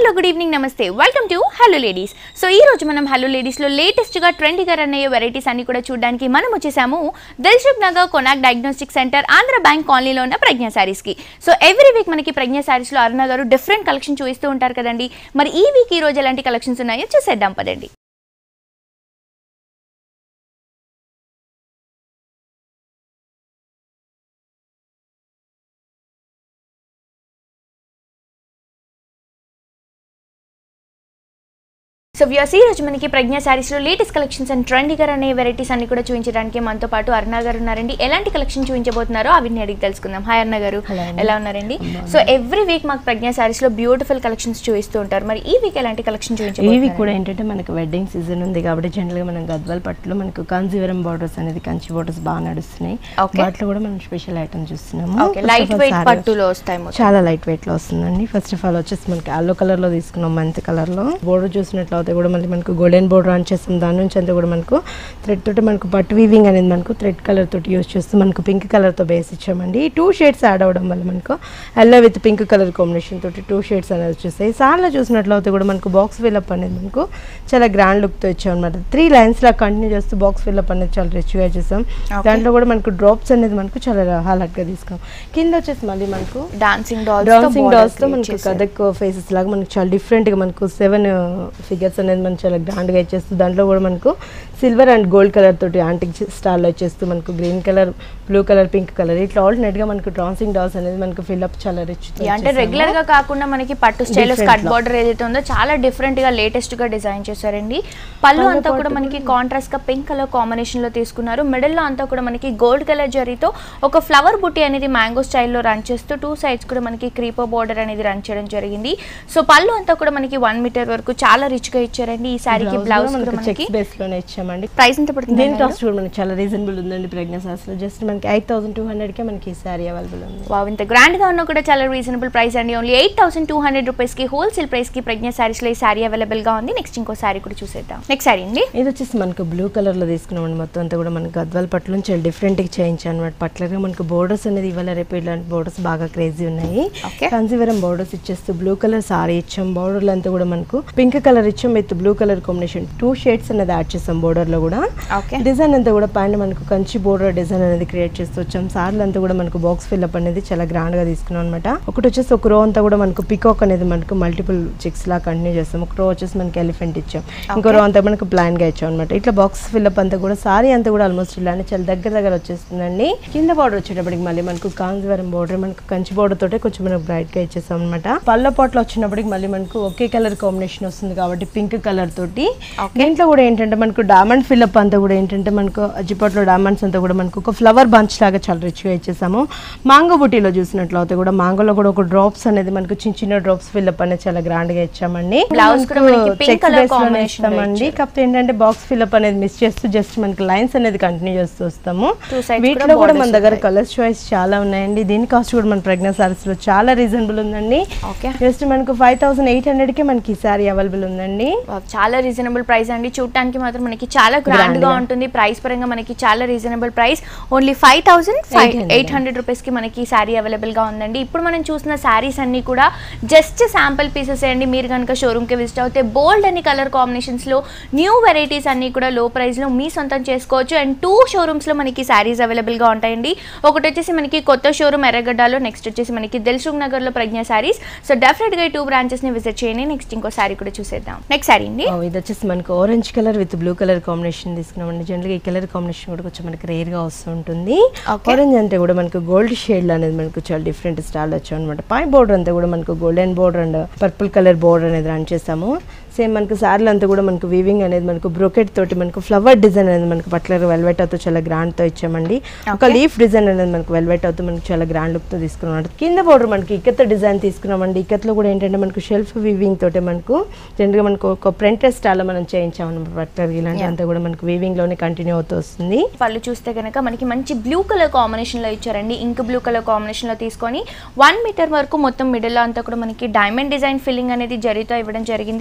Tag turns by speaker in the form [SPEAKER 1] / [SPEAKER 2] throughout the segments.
[SPEAKER 1] Hello good evening నమస్తే welcome to hello ladies so ఈ రోజు మనం హలో లేడీస్లో లేటెస్ట్గా ట్రెండీగా రన్ అయ్యే వెరైటీస్ అన్ని కూడా చూడడానికి మనం వచ్చేసాము Dilsukh Nagar Konark diagnostic centre Andhra bank కాలనీలో ఉన్న ప్రజ్ఞా శారీస్కి సో ఎవ్రీ వీక్ మనకి ప్రజ్ఞా శారీస్లో అరుణ గారు డిఫరెంట్ కలెక్షన్ చూపిస్తూ ఉంటారు కదండి మరి ఈ వీక్ ఈ రోజు ఎలాంటి కలెక్షన్స్ ఉన్నాయో చూసేద్దాం పదండి సో వ్యూస్ ఈ రోజు మనకి ప్రజ్ఞా శారీస్లో లేటెస్ట్ కలెక్షన్స్ అండ్ ట్రెండీగా అనే వెరైటీస్ అన్ని కూడా చూపించడానికి మనతో పాటు అరుణ గారు ఉన్నారండి ఎలాంటి కలెక్షన్ చూపించబోతున్నారో అవన్నీ అడిగి తెలుసుకుందాం హాయ్ అరుణ గారు
[SPEAKER 2] Hello అండి.
[SPEAKER 1] ఎలా ఉన్నారండి సో ఎవ్రీ వీక్ మాకు ప్రజ్ఞా శారీస్లో బ్యూటిఫుల్ కలెక్షన్స్ చూపిస్తూ ఉంటారు మరి ఈ వీక్ ఎలాంటి కలెక్షన్
[SPEAKER 2] ఇవి
[SPEAKER 1] చూపించబోతున్నారు
[SPEAKER 2] కూడా ఏంటంటే మనకు వెడ్డింగ్ సీజన్ ఉంది కాబట్టి జనరల్గా మనం గద్వాల పట్టులో మనకు కాంజీవరం బార్డర్స్ అనేది కంచి బార్డర్స్ బాగా నడుస్తున్నాయి
[SPEAKER 1] Okay.
[SPEAKER 2] వాటిలో కూడా మనం స్పెషల్ ఐటమ్ చూస్తున్నాము
[SPEAKER 1] okay
[SPEAKER 2] First
[SPEAKER 1] light
[SPEAKER 2] of all
[SPEAKER 1] weight
[SPEAKER 2] saree
[SPEAKER 1] పట్టులో వస్తాయి మొత్తం.
[SPEAKER 2] చాలా లైట్ వెయిట్ లో వస్తుందండి ఫస్ట్ ఆఫ్ ఆల్ వచ్చేసి మనకి అల్లో కలర్ లో తీసుకున్నాం మంచి కలర్ లో బోర్డర్ చూసినట్లయితే కూడా మళ్ళీ మనకు గోల్డెన్ బోర్డర్ ఆన్ చేస్తాం దాని నుంచి అంతా కూడా మనకు థ్రెడ్ తోటి మనకు పట్టు వీవింగ్ అనేది మనకు థ్రెడ్ కలర్ తోటి యూస్ చేస్తూ మనకు పింక్ కలర్ తో బేస్ ఇచ్చామండి ఈ టూ షేడ్స్ యాడ్ అవ్వడం వల్ల మనకు yellow with pink colour combination తోటి టూ షేడ్స్ అనేది వచ్చేస్తాయి సార్లో చూసినట్లయితే కూడా మనకు బాక్స్ ఫిల్అప్ అనేది మనకు చాలా గ్రాండ్ లుక్ తో ఇచ్చాం అనమాట త్రీ లైన్స్ లా కంటిన్యూ చేస్తూ బాక్స్ ఫిల్అప్ అనేది చాలా రిచ్ గా చేసాం
[SPEAKER 1] Okay.
[SPEAKER 2] దాంట్లో కూడా మనకు డ్రాప్స్ అనేది మనకు చాలా హాలట్ గా తీసుకున్నాం కింద వచ్చేసి మళ్ళీ మనకు
[SPEAKER 1] డాన్సింగ్ డాల్స్
[SPEAKER 2] డాన్సింగ్ డాల్స్ తో మనకు కథక్ ఫేసెస్ లాగా మనకు చాలా డిఫరెంట్ గా మనకు సెవెన్ ఫిగర్స్ అనేది మనకు చాలా గ్రాండ్ గా ఇచ్చేస్తూ దాంట్లో కూడా మనకు సిల్వర్ అండ్ గోల్డ్ కలర్ తోటి యాంటిక్ స్టార్ లో వచ్చేస్తూ మనకు green colour blue colour pink colour ఇట్లా ఆల్టర్నేట్ గా మనకు డాన్సింగ్ డాల్స్ అనేది మనకు ఫిల్అప్ చాలా రిచ్
[SPEAKER 1] అంటే రెగ్యులర్ గా కాకుండా మనకి పట్టు స్టైల్
[SPEAKER 2] Different
[SPEAKER 1] కట్
[SPEAKER 2] లో.
[SPEAKER 1] బార్డర్ ఏదైతే ఉందో చాలా డిఫరెంట్ గా లేటెస్ట్ గా డిజైన్ చేశారండి పళ్ళు
[SPEAKER 2] పళ్ళు
[SPEAKER 1] అంతా కూడా
[SPEAKER 2] పాటు
[SPEAKER 1] మనకి కాంట్రాస్ట్ గా పింక్ కలర్ కాంబినేషన్ లో తీసుకున్నారు మిడిల్ లో అంతా కూడా మనకి గోల్డ్ కలర్ జరీతో ఒక ఫ్లవర్ బుట్టి అనేది మ్యాంగో స్టైల్లో రన్ చేస్తూ టూ సైడ్స్ కూడా మనకి క్రీపో బార్డర్ అనేది రన్ చేయడం జరిగింది సో పళ్ళు అంతా కూడా మనకి వన్ మీటర్ వరకు చాలా రిచ్ గా ఇచ్చారండి ఈ శారీకి బ్లౌజ్ కూడా మనకి
[SPEAKER 2] చెక్స్ బేస్ లోనే ఇచ్చామండి
[SPEAKER 1] ప్రైస్ ఎంత పడుతుంది
[SPEAKER 2] దీని కాస్ట్ కూడా మనకి చాలా రీజనబుల్ ఉందండి ప్రెగ్నెన్సీ లో జస్ట్ మనకి ఎయిట్ థౌసండ్ టూ హండ్రెడ్ కే మనకి ఈ శారీ అవైలబుల్ ఉంది
[SPEAKER 1] వావ్ ఇంత గ్రాండ్ గా ఉన్నా కూడా చాలా రీజనబుల్ ప్రైస్ అండి only eight thousand two hundred rupees కి హోల్సేల్ ప్రైస్ కి ప్రజ్ఞ సారీస్ లో ఈ సారీ అవైలబుల్ గా ఉంది నెక్స్ట్ ఇంకో సారీ కూడా చూసేద్దాం నెక్స్ట్ సారీ అండి
[SPEAKER 2] ఇది వచ్చేసి మనకు బ్లూ కలర్ లో తీసుకున్నామండి మొత్తం అంతా కూడా మనకు గద్వాల పట్ల నుంచి చాలా డిఫరెంట్ గా చేయించాం అనమాట పట్లగా మనకు బోర్డర్స్ అనేది ఇవాళ రేపు ఇలాంటి బోర్డర్స్ బాగా క్రేజీ ఉన్నాయి
[SPEAKER 1] Okay.
[SPEAKER 2] కంజీవరం బోర్డర్స్ ఇచ్చేస్తూ బ్లూ కలర్ సారీ ఇచ్చాం బోర్డర్లు అంతా కూడా మనకు పింక్ కలర్ ఇచ్చాం with blue colour combination two shades అనేది యాడ్ చేస్తాం బోర్డర్ లో కూడా
[SPEAKER 1] ఓకే
[SPEAKER 2] డిజైన్ అంతా కూడా పైన మనకు కంచి బోర్డర్ డిజైన్ అనేది క్రియేట్ చేస్తూ వచ్చాం సార్లు అంతా కూడా మనకు బాక్స్ ఫిల్అప్ అనేది చాలా గ్రాండ్ గా తీసుకున్నాం అనమాట ఒకటి వచ్చేసి ఒక రో అంతా కూడా మనకు పికాక్ అనేది మనకు మల్టిపుల్ చిక్స్ లా కంటిన్యూ చేస్తాం ఒక రో వచ్చేసి మనకి ఎలిఫెంట్ ఇచ్చాం ఇంకో రో అంతా మనకు ప్లాన్ గా ఇచ్చాం అనమాట ఇట్లా బాక్స్ ఫిల్అప్ అంతా కూడా సారీ అంతా కూడా ఆల్మోస్ట్ ఇలానే చాలా దగ్గర దగ్గర వచ్చేస్తుందండి కింద బార్డర్ వచ్చేటప్పటికి మళ్ళీ మనకు కాంజీవరం బార్డర్ మనకు కంచి బార్డర్ తోటే కొంచెం మనకు బ్రైట్ గా ఇచ్చేస్తాం అనమాట పళ్ళ పాటలో వచ్చినప్పటికి మళ్ళీ మనకు ఒకే కలర్ కాంబినేషన్ వస్తుంది కాబట్టి పింక్ కలర్ తోటి దీంట్లో కూడా ఏంటంటే మనకు డైమండ్ ఫిల్అప్ అంతా కూడా ఏంటంటే మనకు అజ్జిపట్లో డైమండ్స్ అంతా కూడా మనకు ఒక ఫ్లవర్ బంచ్ లాగా చాలా రిచ్గా ఇచ్చేసాము మాంగో బుటీలో చూసినట్లయితే కూడా మాంగోలో కూడా ఒక డ్రాప్స్ అనేది మనకు చిన్న చిన్న డ్రాప్స్ ఫిల్అప్ అనేది చాలా గ్రాండ్ గా ఇచ్చామండి
[SPEAKER 1] Blouse కూడా మనకి pink
[SPEAKER 2] Checks
[SPEAKER 1] colour
[SPEAKER 2] base లోనే
[SPEAKER 1] combination లో
[SPEAKER 2] ఇస్తామండి కాకపోతే ఏంటంటే బాక్స్ ఫిల్అప్ అనేది మిస్ చేస్తూ జస్ట్ మనకి లైన్స్ అనేది కంటిన్యూ చేస్తూ వస్తాము
[SPEAKER 1] Two sides
[SPEAKER 2] వీటిలో
[SPEAKER 1] కూడా
[SPEAKER 2] కూడా మన
[SPEAKER 1] borders
[SPEAKER 2] దగ్గర కలర్స్ చాయిస్ చాలా ఉన్నాయండి దీని కాస్ట్ కూడా మన ప్రెగ్నెన్సీ సారీస్ లో చాలా రీజనబుల్ ఉందండి
[SPEAKER 1] ఓకే
[SPEAKER 2] జస్ట్ మనకు ఫైవ్ థౌసండ్ ఎయిట్ హండ్రెడ్ కి మనకి ఈ సారీ అవైలబుల్ ఉందండి
[SPEAKER 1] వావ్, చాలా రీజనబుల్ ప్రైస్ అండి చూడటానికి మాత్రం మనకి చాలా గ్రాండ్ గా ఉంటుంది ప్రైస్ పరంగా మనకి చాలా reasonable price only five thousand five
[SPEAKER 2] 800.
[SPEAKER 1] Eight hundred rupees కి మనకి ఈ శారీ అవైలబుల్ గా ఉందండి ఇప్పుడు మనం చూసిన శారీస్ అన్ని కూడా జస్ట్ శాంపుల్ పీసెస్ అండి మీరు కనుక షోరూమ్ కి విజిట్ అవుతే బోల్డ్ అని కలర్ కాంబినేషన్స్ లో న్యూ వెరైటీస్ అన్ని కూడా లో ప్రైస్ లో మీ సొంతం చేసుకోవచ్చు అండ్ టూ షోరూమ్స్ లో మనకి శారీస్ అవైలబుల్ గా ఉంటాయండి ఒకటి వచ్చేసి మనకి కొత్త షోరూమ్ ఎర్రగడ్డలో నెక్స్ట్ వచ్చేసి మనకి దిల్సుఖ్ నగర్ లో ప్రజ్ఞ శారీస్ సో డెఫినెట్ గా ఈ టూ బ్రాంచెస్ ని విజిట్ చేయండి నెక్స్ట్ ఇంకో శారీ కూడా చూసేద్దాం నెక్స్ట్ శారీ అండి
[SPEAKER 2] ఓ, ఇది వచ్చేసి మనకు orange colour with blue colour combination తీసుకున్నామండి జనరల్గా ఈ కలర్ కాంబినేషన్ కూడా కొంచెం మనకి రేర్ గా వస్తుంటుంది
[SPEAKER 1] Okay.
[SPEAKER 2] ఆరెంజ్ అంటే కూడా మనకు గోల్డ్ షేడ్ అనేది మనకు చాలా డిఫరెంట్ స్టైల్ వచ్చాం అనమాట పై బోర్డర్ అంతా కూడా మనకు golden border and purple colour border అనేది రన్ చేసాము సేమ్ మనకు శారీలు అంతా కూడా మనకు వీవింగ్ అనేది మనకు బ్రొకెట్ తోటి మనకు ఫ్లవర్ డిజైన్ అనేది మనకు పట్లర్ వెల్వెట్ అవుతూ చాలా గ్రాండ్ తో ఇచ్చామండి ఒక
[SPEAKER 1] Okay.
[SPEAKER 2] లీఫ్ డిజైన్ అనేది మనకు వెల్వెట్ అవుతూ మనకు చాలా గ్రాండ్ లుక్ తో తీసుకున్నాం కింద బోర్డర్ మనకి ఇక్కత్ డిజైన్ తీసుకున్నామండి ఇక్కత్లో కూడా ఏంటంటే మనకు షెల్ఫ్ వీవింగ్ తోటి మనకు జనరల్గా మనకు ఒక ప్రింటెడ్ స్టైల్ మనం చేయించామన్నమాట పట్లర్ ఇలాంటి అంతా కూడా మనకు వీవింగ్ లోనే కంటిన్యూ అవుతూ వస్తుంది
[SPEAKER 1] పళ్ళు చూస్తే కనుక మనకి మంచి బ్లూ కలర్ కాంబినేషన్ లో ఇచ్చారండి ఇంక్ బ్లూ కలర్ కాంబినేషన్ లో తీసుకొని వన్ మీటర్ వరకు మొత్తం మిడిల్ లో అంతా కూడా మనకి డైమండ్ డిజైన్ ఫిల్లింగ్ అనేది జరీతో ఇవ్వడం జరిగింది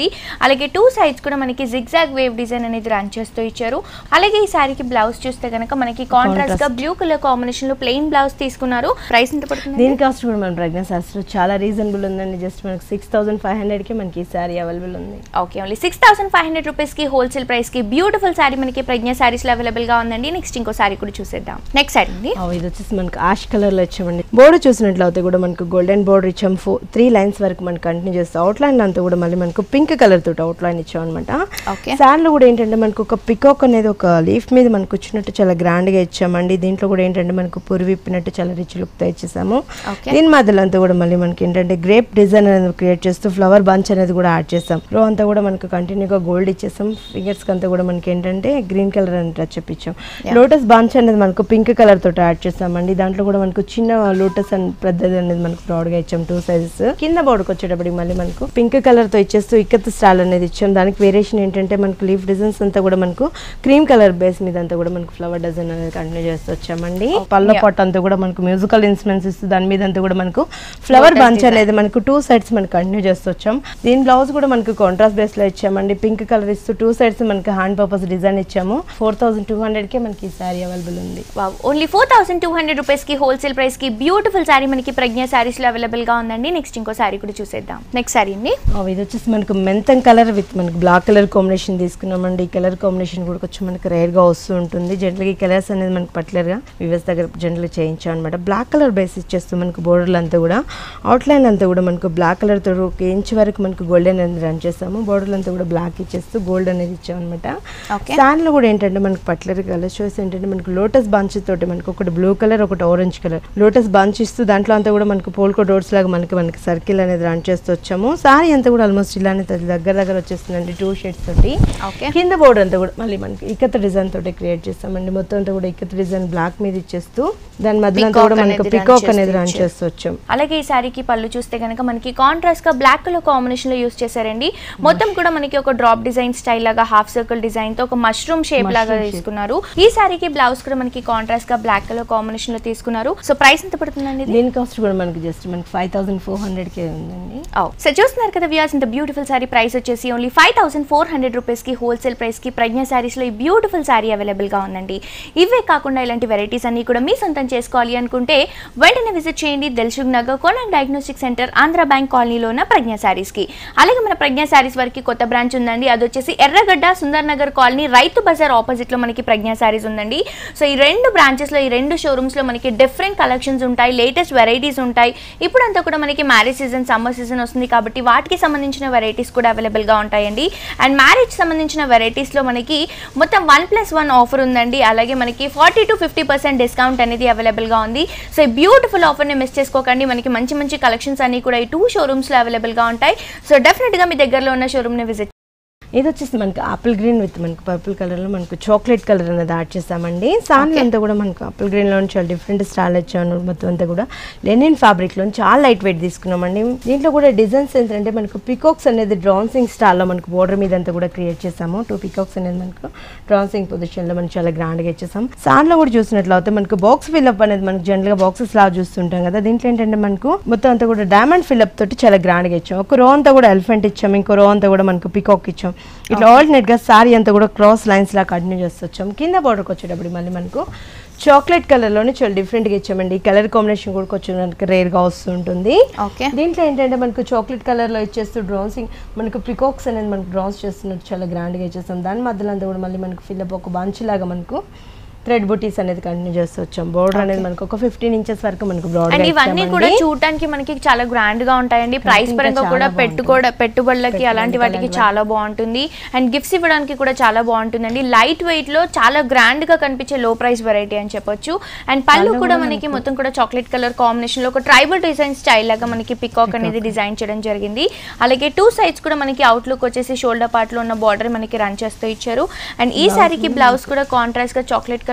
[SPEAKER 1] అలాగే టూ సైడ్స్ కూడా మనకి జిగ్జాగ్ వేవ్ డిజైన్ అనేది రన్ చేస్తూ ఇచ్చారు అలాగే ఈ శారీకి బ్లౌజ్ చూస్తే కనుక మనకి కాంట్రాస్ట్ గా బ్లూ కలర్ కాంబినేషన్ లో ప్లెయిన్ బ్లౌజ్ తీసుకున్నారు ప్రైస్ ఎంత పడుతుంది
[SPEAKER 2] దీని కాస్ట్ కూడా మన ప్రెగ్నెన్సీ అసలు చాలా రీజనబుల్ ఉందండి జస్ట్ మనకి సిక్స్ థౌసండ్ ఫైవ్ హండ్రెడ్కి మనకి ఈ శారీ అవైలబుల్ ఉంది
[SPEAKER 1] okay only six thousand five hundred rupees కి హోల్సేల్ ప్రైస్ కి బ్యూటిఫుల్ శారీ మనకి ప్రజ్ఞ శారీస్ లో అవైలబుల్ గా ఉందండి నెక్స్ట్ ఇంకో శారీ కూడా చూసేద్దాం నెక్స్ట్ శారీ అండి
[SPEAKER 2] ఆ, ఇది వచ్చేసి మనకి ఆష్ కలర్ లో ఇచ్చామండి బోర్డర్ చూసినట్లయితే కూడా మనకు గోల్డెన్ బోర్డర్ ఇచ్చాం ఫోర్ త్రీ లైన్స్ వరకు మనకి కంటిన్యూ చేస్తాం అవుట్ లైన్ అంతా కూడా మళ్ళీ మనకు పింక్ కలర్ తోటి అవుట్ లైన్ ఇచ్చాం అనమాట
[SPEAKER 1] ఓకే
[SPEAKER 2] శారీలో కూడా ఏంటంటే మనకు ఒక పికాక్ అనేది ఒక లీఫ్ మీద మనకు వచ్చినట్టు చాలా గ్రాండ్ గా ఇచ్చామండి దీంట్లో కూడా ఏంటంటే మనకు పురి విప్పినట్టు చాలా రిచ్ లుక్ తో ఇచ్చేసాము
[SPEAKER 1] ఓకే
[SPEAKER 2] దీని మధ్యలో అంతా కూడా మళ్ళీ మనకి ఏంటంటే గ్రేప్ డిజైన్ అనేది క్రియేట్ చేస్తూ ఫ్లవర్ బంచ్ అనేది కూడా యాడ్ చేస్తాం రో అంతా కూడా మనకు కంటిన్యూగా గోల్డ్ ఇచ్చేసాం ఫింగర్స్ కి అంతా కూడా మనకి ఏంటంటే గ్రీన్ కలర్ అని టచ్ చెప్పించాం లోటస్ బంచ్ అనేది మనకు పింక్ కలర్ తోటి యాడ్ చేస్తామండి దాంట్లో కూడా మనకు చిన్న లోటస్ అండ్ పెద్దది అనేది మనకు ప్రౌడ్ గా ఇచ్చాం టూ సైజెస్ కింద బోర్డుకి వచ్చేటప్పటికి మళ్ళీ మనకు పింక్ కలర్ తో ఇచ్చేస్తూ ఇక్కత్ స్టైల్ అనేది ఇచ్చాం దానికి వేరియేషన్ ఏంటంటే మనకు లీఫ్ డిజైన్స్ అంతా కూడా మనకు క్రీమ్ కలర్ బేస్ మీద అంతా కూడా మనకు ఫ్లవర్ డిజైన్ అనేది కంటిన్యూ చేస్తూ వచ్చామండి పళ్ళ పాట్ అంతా కూడా మనకు మ్యూజికల్ ఇన్స్ట్రుమెంట్స్ ఇస్తూ దాని మీద అంతా కూడా మనకు ఫ్లవర్ బంచ్ అనేది మనకు టూ సైడ్స్ మనకు కంటిన్యూ చేస్తూ వచ్చాం దీని బ్లౌజ్ కూడా మనకు కాంట్రాస్ట్ బేస్ లో ఇచ్చామండి పింక్ కలర్ ఇస్తూ టూ సైడ్స్ మనకి హ్యాండ్ పర్పస్ డిజైన్ ఇచ్చాము ఫోర్ థౌసండ్ టూ హండ్రెడ్ కి మనకి ఈ సారీ అవైలబుల్ ఉంది
[SPEAKER 1] only four thousand two hundred rupees కి హోల్సేల్ ప్రైస్ కి బ్యూటిఫుల్ శారీ మనకి ప్రజ్ఞ శారీస్ లో అవైలబుల్ గా ఉందండి నెక్స్ట్ ఇంకో శారీ కూడా చూసేద్దాం నెక్స్ట్ శారీ అండి
[SPEAKER 2] ఆ, ఇది వచ్చేసి మనకు మెంతం కలర్ విత్ మనకు బ్లాక్ కలర్ కాంబినేషన్ తీసుకున్నామండి ఈ కలర్ కాంబినేషన్ కూడా కొంచెం మనకు రేర్ గా వస్తూ ఉంటుంది జనరల్గా ఈ కలర్స్ అనేది మనకు పర్టికులర్ గా వివస్ దగ్గర జనరల్ చేయించాం అనమాట బ్లాక్ కలర్ బేస్ ఇచ్చేస్తూ మనకు బోర్డర్లు అంతా కూడా అవుట్ లైన్ అంతా కూడా మనకు బ్లాక్ కలర్ తో ఒక ఇంచ్ వరకు మనకు గోల్డెన్ అనేది రన్ చేస్తాము బోర్డర్లు అంతా కూడా బ్లాక్ ఇచ్చేస్తూ గోల్డ్ అనేది ఇచ్చాం అనమాట
[SPEAKER 1] ఓకే
[SPEAKER 2] లో కూడా ఏంటంటే మనకు పర్టికులర్ కలర్ చాయిస్ ఏంటంటే మనకు లోటస్ బంచ్ తోటి మనకు ఒకటి బ్లూ కలర్ ఒకటి ఆరెంజ్ కలర్ లోటస్ బంచ్ ఇస్తూ దాంట్లో అంతా కూడా మనకు పోల్కో డోర్స్ లాగా మనకి మనకి సర్కిల్ అనేది రన్ చేస్తూ వచ్చాము సారీ అంతా కూడా ఆల్మోస్ట్ ఇలానే తది దగ్గర దగ్గర వచ్చేస్తుందండి టూ షేడ్స్ తోటి
[SPEAKER 1] ఓకే
[SPEAKER 2] కింద బోర్డర్ అంతా కూడా మళ్ళీ మనకి ఇక్కత డిజైన్ తోటి క్రియేట్ చేస్తామండి మొత్తం అంతా కూడా ఇక్కత డిజైన్ బ్లాక్ మీద ఇచ్చేస్తూ దాని మధ్యలో అంతా
[SPEAKER 1] Peacock
[SPEAKER 2] కూడా మనకు
[SPEAKER 1] అనేది run
[SPEAKER 2] పికాక్ అనేది
[SPEAKER 1] చేస్తూ
[SPEAKER 2] రన్
[SPEAKER 1] ఇచ్చారు.
[SPEAKER 2] చేస్తూ వచ్చాం
[SPEAKER 1] అలాగే ఈ శారీకి పళ్ళు చూస్తే కనుక మనకి కాంట్రాస్ట్ గా బ్లాక్ కలర్ కాంబినేషన్ లో యూస్ చేశారండి మొత్తం కూడా మనకి ఒక డ్రాప్ డిజైన్ స్టైల్ లాగా హాఫ్ సర్కిల్ డిజైన్ తో ఒక మష్రూమ్ షేప్ లాగా
[SPEAKER 2] Mushroom shape.
[SPEAKER 1] తీసుకున్నారు ఈ శారీకి బ్లౌజ్ కూడా మనకి కాంట్రాస్ట్ గా బ్లాక్ కలర్ కాంబినేషన్ లో తీసుకున్నారు సో ప్రైస్ ఎంత పడుతుందండి ఇది
[SPEAKER 2] దీని కాస్ట్ కూడా మనకి జస్ట్ మనకి ఫైవ్ థౌసండ్ ఫోర్ హండ్రెడ్కే ఉందండి
[SPEAKER 1] సో చూస్తున్నారు కదా వ్యూస్ ఇంత బ్యూటిఫుల్ శారీ ప్రైస్ వచ్చేసి only five thousand four hundred రూపీస్కి హోల్సేల్ ప్రైస్కి ప్రజ్ఞ శారీస్లో ఈ బ్యూటిఫుల్ శారీ అవైలబుల్గా ఉందండి ఇవే కాకుండా ఇలాంటి వెరైటీస్ అన్ని కూడా మీ సొంతం చేసుకోవాలి అనుకుంటే వెంటనే విజిట్ చేయండి Dilsukh Dilsukhnagar Konark diagnostic centre Andhra bank కాలనీలో ఉన్న ప్రజ్ఞ శారీస్కి అలాగే మన ప్రజ్ఞ శారీస్ వరకు కొత్త బ్రాంచ్ ఉందండి అది వచ్చేసి ఎర్రగడ్డ సుందర్ నగర్ కాలనీ రైతు బజార్ ఆపోజిట్లో మనకి ప్రజ్ఞ శారీస్ ఉందండి సో ఈ రెండు బ్రాంచెస్లో ఈ రెండు షోరూమ్స్లో మనకి డిఫరెంట్ కలెక్షన్స్ ఉంటాయి లేటెస్ట్ వెరైటీస్ ఉంటాయి ఇప్పుడంతా కూడా మనకి మ్యారేజ్ సీజన్ సమ్మర్ సీజన్ వస్తుంది కాబట్టి వాటికి సంబంధించిన వెరైటీస్ కూడా అవైలబుల్గా ఉంటాయండి అండ్ మ్యారేజ్ సంబంధించిన వెరైటీస్లో మనకి మొత్తం వన్ ప్లస్ వన్ ఆఫర్ ఉందండి అలాగే మనకి forty to fifty percent discount అనేది అవైలబుల్గా ఉంది సో ఈ బ్యూటిఫుల్ ఆఫర్ని మిస్ చేసుకోకండి మనకి మంచి మంచి కలెక్షన్స్ అన్ని కూడా ఈ టూ షోరూమ్స్లో అవైలబుల్గా ఉంటాయి సో డెఫినెట్గా మీ దగ్గరలో ఉన్న షోరూమ్ని విజిట్
[SPEAKER 2] ఇది వచ్చేసి మనకి ఆపిల్ గ్రీన్ విత్ మనకి పర్పుల్ కలర్ లో మనకు చాక్లెట్ కలర్ అనేది యాడ్ చేస్తామండి సారీ అంతా కూడా మనకు ఆపిల్ గ్రీన్ లో చాలా డిఫరెంట్ స్టైల్ వచ్చాను మొత్తం అంతా కూడా లెనిన్ ఫ్యాబ్రిక్ లో చాలా లైట్ వెయిట్ తీసుకున్నామండి దీంట్లో కూడా డిజైన్స్ ఏంటంటే మనకు పికాక్స్ అనేది డ్రాన్సింగ్ స్టైల్ లో మనకు బోర్డర్ మీద అంతా కూడా క్రియేట్ చేసాము టూ పికాక్స్ అనేది మనకు డ్రాన్సింగ్ పొజిషన్ లో మనం చాలా గ్రాండ్ గా ఇచ్చేసాం సార్లో కూడా చూసినట్లయితే మనకు బాక్స్ ఫిల్అప్ అనేది మనకు జనరల్ గా బాక్సెస్ లా చూస్తుంటాం కదా దీంట్లో ఏంటంటే మనకు మొత్తం అంతా కూడా డైమండ్ ఫిల్అప్ తోటి చాలా గ్రాండ్ గా ఇచ్చాం ఒక రో అంతా కూడా ఎలిఫెంట్ ఇచ్చాం ఇంకో రో అంతా కూడా మనకు పికాక్ ఇచ్చాం ఇట్లా ఆల్టర్నేట్ గా సారీ అంతా కూడా క్రాస్ లైన్స్ లా కంటిన్యూ చేస్తూ వచ్చాం కింద బార్డర్కి వచ్చేటప్పుడు మళ్ళీ మనకు చాక్లెట్ కలర్ లోనే చాలా డిఫరెంట్ గా ఇచ్చామండి ఈ కలర్ కాంబినేషన్ కూడా కొంచెం మనకి రేర్ గా వస్తుంటుంది
[SPEAKER 1] ఓకే
[SPEAKER 2] దీంట్లో ఏంటంటే మనకు చాక్లెట్ కలర్ లో ఇచ్చేస్తూ డ్రాన్సింగ్ మనకు పికాక్స్ అనేది మనకు డ్రాన్స్ చేస్తున్నట్టు చాలా గ్రాండ్ గా ఇచ్చేస్తాం దాని మధ్యలో అంతా కూడా మళ్ళీ మనకు ఫిల్అప్ ఒక బంచ్ లాగా మనకు థ్రెడ్ బుటీస్ అనేది కంటిన్యూ చేస్తూ వచ్చాం బోర్డర్ అనేది మనకు ఒక ఫిఫ్టీన్ ఇంచెస్ వరకు మనకు బ్రాడ్
[SPEAKER 1] అండ్ ఇవన్నీ కూడా చూడటానికి మనకి చాలా గ్రాండ్ గా ఉంటాయండి ప్రైస్
[SPEAKER 2] ఇంకా
[SPEAKER 1] పరంగా
[SPEAKER 2] చాలా
[SPEAKER 1] కూడా
[SPEAKER 2] బాగుంటుంది.
[SPEAKER 1] పెట్టుకోవడం పెట్టుబడులకి అలాంటి వాటికి
[SPEAKER 2] అలాంటి
[SPEAKER 1] చాలా బాగుంటుంది అండ్ గిఫ్ట్స్ ఇవ్వడానికి కూడా చాలా బాగుంటుందండి లైట్ వెయిట్ లో చాలా గ్రాండ్ గా కనిపించే లో ప్రైస్ వెరైటీ అని చెప్పొచ్చు అండ్ పళ్ళు కూడా మనకి మొత్తం కూడా చాక్లెట్ కలర్ కాంబినేషన్ లో ఒక ట్రైబల్ డిజైన్ స్టైల్ లాగా మనకి పికాక్ అనేది డిజైన్ చేయడం జరిగింది అలాగే టూ సైడ్స్ కూడా మనకి అవుట్లుక్ వచ్చేసి షోల్డర్ పార్ట్ లో ఉన్న బార్డర్ మనకి రన్ చేస్తూ ఇచ్చారు అండ్ ఈ శారీకి బ్లౌజ్ కూడా కాంట్రాస్ట్ గా చాక్లెట్ కలర్